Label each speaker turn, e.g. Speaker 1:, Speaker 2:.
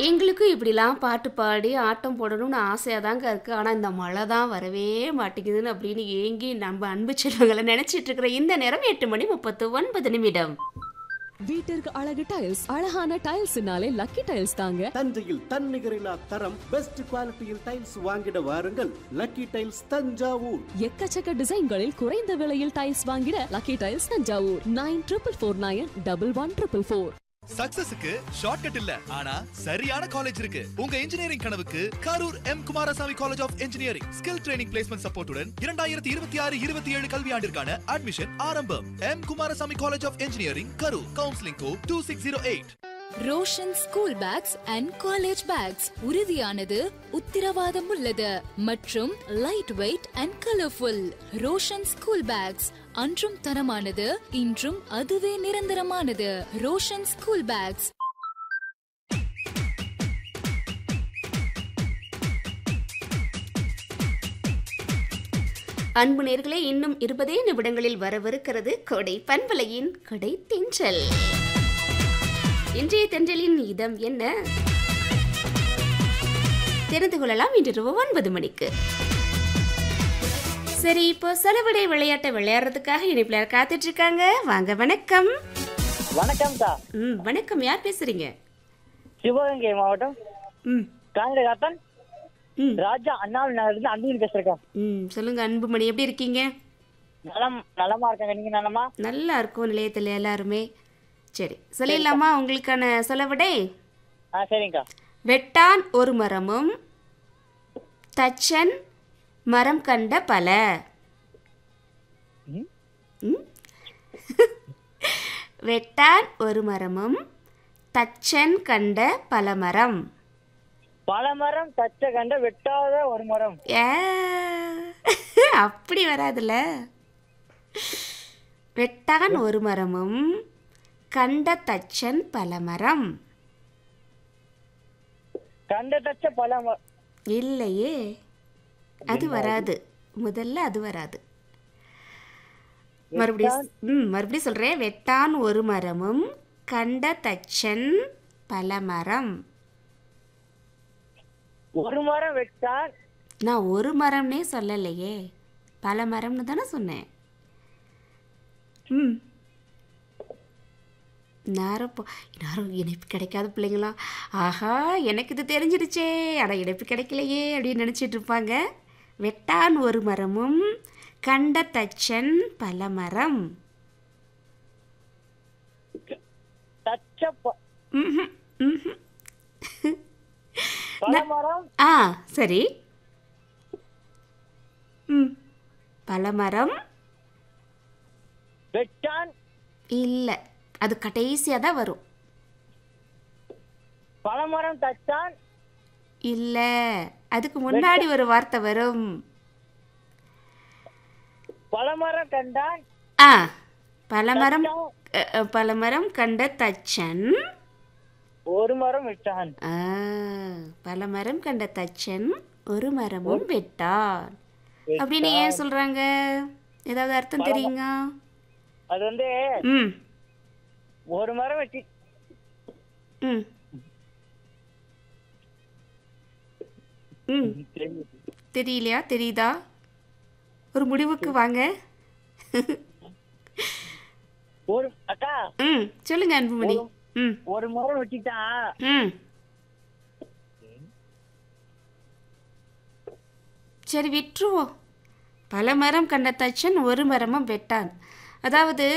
Speaker 1: எங்களுக்கும் இப்படிலாம் பாட்டு பாடி ஆட்டம் போடணும்னு ஆசையாக தாங்க இருக்குது ஆனால் இந்த மழை தான் வரவே மாட்டேங்குதுன்னு அப்படின்னு ஏங்கி நம்ம அன்பு செல்வங்களை நினச்சிட்டு இருக்கிற இந்த நேரம் எட்டு மணி முப்பத்து ஒன்பது நிமிடம்
Speaker 2: வீட்டிற்கு அழகு டைல்ஸ் அழகான டைல்ஸ்னாலே லக்கி டைல்ஸ் தாங்க
Speaker 3: தஞ்சையில் தன்னிகரில்லா தரம் பெஸ்ட் குவாலிட்டியில் டைல்ஸ் வாங்கிட வாருங்கள் லக்கி டைல்ஸ் தஞ்சாவூர்
Speaker 2: எக்கச்சக்க டிசைன்களில் குறைந்த விலையில் டைல்ஸ் வாங்கிட lucky tiles Thanjavur nine triple four nine double one triple four
Speaker 4: சக்சஸுக்கு ஷார்ட்கட் இல்ல ஆனா சரியான காலேஜ் இருக்கு உங்க இன்ஜினியரிங் கனவுக்கு Karur M Kumarasamy college of engineering skill training placement சப்போர்ட்டுடன் இரண்டாயிரத்தி இருபத்தி ஆறு இருபத்தி ஏழு கல்வியாண்டிற்கான அட்மிஷன் ஆரம்பம் M Kumarasamy college of engineering Karur counselling code two six zero eight
Speaker 5: Roshan school bags and college bags உறுதியானது உத்திரவாதம் உள்ளது மற்றும் light weight and colourful Roshan school bags அன்றும் தரமானது இன்றும் அதுவே நிரந்தரமானது ரோஷன் ஸ்கூல் பேக்ஸ்
Speaker 1: அன்பு நேர்களே இன்னும் இருபதே நிமிடங்களில் வரவிருக்கிறது கொடை பண்பலையின் கொடை தென்றல் இன்றைய தென்றலின் இதம் என்ன தெரிந்து கொள்ளலாம் இன்று இரவு ஒன்பது மணிக்கு சரி இப்போ செலவிடை விளையாட்டை விளையாடுறதுக்காக இணைப்பில் காத்துட்டு இருக்காங்க வாங்க வணக்கம்
Speaker 6: வணக்கம் சார்
Speaker 1: ம் வணக்கம் யார் பேசுறீங்க
Speaker 6: சிவகங்கை மாவட்டம்
Speaker 1: ம்
Speaker 6: காங்கிரகாத்தன்
Speaker 1: ம்
Speaker 6: ராஜா அண்ணாவில் நகர்ந்து அன்புமணி பேசுறேன்
Speaker 1: ம் சொல்லுங்க அன்புமணி எப்படி இருக்கீங்க
Speaker 6: நலம் நலமா இருக்காங்க நீங்க நலமா
Speaker 1: நல்லா இருக்கும் நிலையத்தில் எல்லாருமே சரி சொல்லிடலாமா உங்களுக்கான செலவிடை
Speaker 6: ஆ சரிங்கக்கா
Speaker 1: வெட்டான் ஒரு மரமும் தச்சன் மரம் கண்ட பல ம்? வெட்டான் ஒரு மரமும் தச்சன் கண்ட பல மரம்
Speaker 6: பல மரம் தச்ச கண்ட வெட்டாத ஒரு மரம்
Speaker 1: ஏ அப்படி வராதுல்ல வெட்டான் ஒரு மரமும் கண்ட தச்சன் பல மரம்
Speaker 6: கண்ட தச்ச பல ம-
Speaker 1: இல்லையே அது வராது முதல்ல அது வராது மறுபடியும் ம் மறுபடியும் சொல்கிறேன் வெட்டான் ஒரு மரமும் கண்ட தச்சன் பல மரம்
Speaker 6: ஒரு மரம் வெட்டான்
Speaker 1: நான் ஒரு மரம்னே சொல்லலையே பல மரம்னு தானே சொன்னேன் ம் நேரம் போ நேரம் இணைப்பு கிடைக்காத பிள்ளைங்களா ஆஹா எனக்கு இது தெரிஞ்சிருச்சே ஆனால் இணைப்பு கிடைக்கலையே அப்படின்னு நினச்சிட்டு இருப்பாங்க வெட்டான் ஒரு மரமும் கண்ட தச்சன் பல மரம்
Speaker 6: தச்ச ப-
Speaker 1: ம்ஹும், ம்ஹும்.
Speaker 6: பல மரம்
Speaker 1: ஆ சரி ம் பல மரம்
Speaker 6: வெட்டான்
Speaker 1: இல்லை அது கடைசியாக தான் வரும்
Speaker 6: பல மரம் தச்சான்
Speaker 1: இல்லை அதுக்கு முன்னாடி ஒரு வார்த்தை வரும்
Speaker 6: பல மரம் கண்டான்
Speaker 1: ஆ பலமரம் அ, அ, பலமரம் கண்ட தச்சன்
Speaker 6: ஒரு மரம் வெட்டான்
Speaker 1: ஆ பலமரம் கண்ட தச்சன் ஒரு மரமும் வெட்டான் அப்படின்னு ஏன் சொல்றாங்க ஏதாவது அர்த்தம் தெரியுங்க
Speaker 6: அது வந்து
Speaker 1: ம்
Speaker 6: ஒரு மரம் வெட்டி
Speaker 1: ம் ம் தெரியலையா தெரியுதா ஒரு முடிவுக்கு வாங்க
Speaker 6: ஒரு அக்கா
Speaker 1: ம் சொல்லுங்க அன்புமணி ம்
Speaker 6: ஒரு மரம் வெட்டிட்டான்
Speaker 1: ம் சரி விட்டுருவோம் பல மரம் கண்ட தச்சன் ஒரு மரமும் வெட்டான் அதாவது